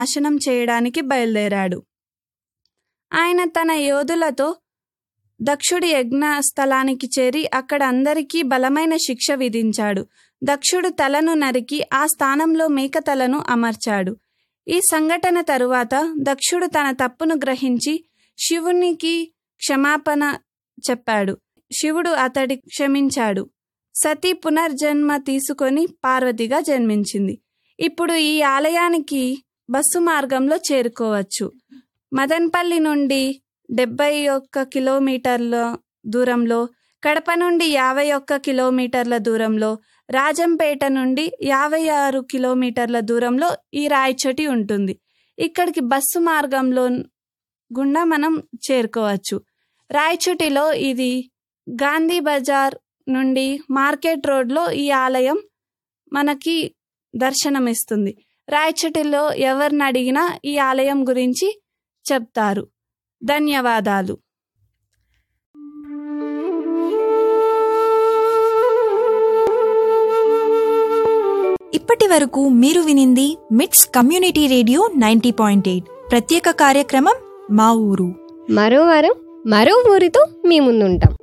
నాశనం చేయడానికి బయలుదేరాడు ఆయన తన యోధులతో దక్షుడి యజ్ఞ స్థలానికి చేరి అక్కడ అందరికీ బలమైన శిక్ష విధించాడు దక్షుడు తలను నరికి ఆ స్థానంలో మేక తలను అమర్చాడు ఈ సంఘటన తరువాత దక్షుడు తన తప్పును గ్రహించి శివునికి క్షమాపణ చెప్పాడు శివుడు అతడి క్షమించాడు సతీ పునర్జన్మ తీసుకొని పార్వతిగా జన్మించింది ఇప్పుడు ఈ ఆలయానికి బస్సు మార్గంలో చేరుకోవచ్చు మదన్పల్లి నుండి డెబ్బై ఒక్క కిలోమీటర్ల దూరంలో కడప నుండి యాభై ఒక్క కిలోమీటర్ల దూరంలో రాజంపేట నుండి యాభై ఆరు కిలోమీటర్ల దూరంలో ఈ రాయచోటి ఉంటుంది ఇక్కడికి బస్సు మార్గంలో గుండా మనం చేరుకోవచ్చు రాయచోటిలో ఇది గాంధీ బజార్ నుండి మార్కెట్ రోడ్లో ఈ ఆలయం మనకి దర్శనమిస్తుంది రాయచోటిలో ఎవరిని అడిగినా ఈ ఆలయం గురించి చెప్తారు ధన్యవాదాలు ఇప్పటి వరకు మీరు వినింది MITS community radio ninety point eight ప్రత్యేక కార్యక్రమం మా ఊరు మరో వారం మరో ఊరితో మీ ముందుంటాం